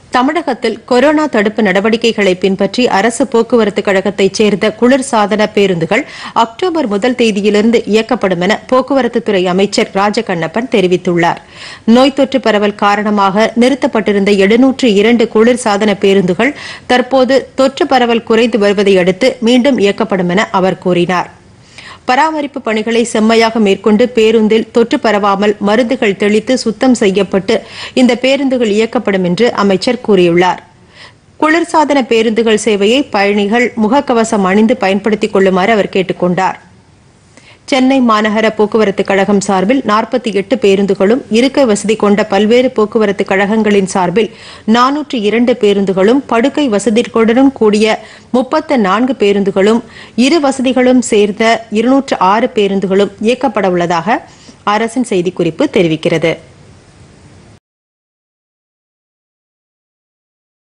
தமிழகத்தில் கொரோனா தடுப்பு நடவடிக்கைகளை பின்பற்றி அரசு போக்குவரத்து கழகத்தைச் சேர்ந்த குளிர்சாதன பேருந்துகள் அக்டோபர் முதல் தேதியிலிருந்து இயக்கப்படும் என போக்குவரத்துத்துறை அமைச்சர் ராஜகண்ணப்பன் தெரிவித்துள்ளார் நோய் தொற்று பரவல் காரணமாக நிறுத்தப்பட்டிருந்த எழுநூற்று இரண்டு குளிர்சாதன பேருந்துகள் தற்போது தொற்று பரவல் குறைந்து வருவதை அடுத்து மீண்டும் இயக்கப்படும் என அவர் கூறினார் பராமரிப்பு பணிகளை செம்மையாக மேற்கொண்டு பேருந்தில் தொற்று பரவாமல் மருந்துகள் தெளித்து சுத்தம் செய்யப்பட்டு இந்த பேருந்துகள் இயக்கப்படும் என்று அமைச்சர் கூறியுள்ளார் குளிர்சாதன பேருந்துகள் சேவையை பயணிகள் முகக்கவசம் அணிந்து பயன்படுத்திக் கொள்ளுமாறு அவர் கேட்டுக் கொண்டார் சென்னை மாநகர போக்குவரத்து கழகம் சார்பில் நாற்பத்தி எட்டு பேருந்துகளும் இருக்கை வசதி கொண்ட பல்வேறு போக்குவரத்து கழகங்களின் சார்பில் நானூற்று இரண்டு பேருந்துகளும் படுக்கை வசதிகளுடன் கூடிய முப்பத்து நான்கு பேருந்துகளும் இரு வசதிகளும் சேர்ந்த இருநூற்று ஆறு பேருந்துகளும் இயக்கப்பட உள்ளதாக அரசின் செய்திக்குறிப்பு தெரிவிக்கிறது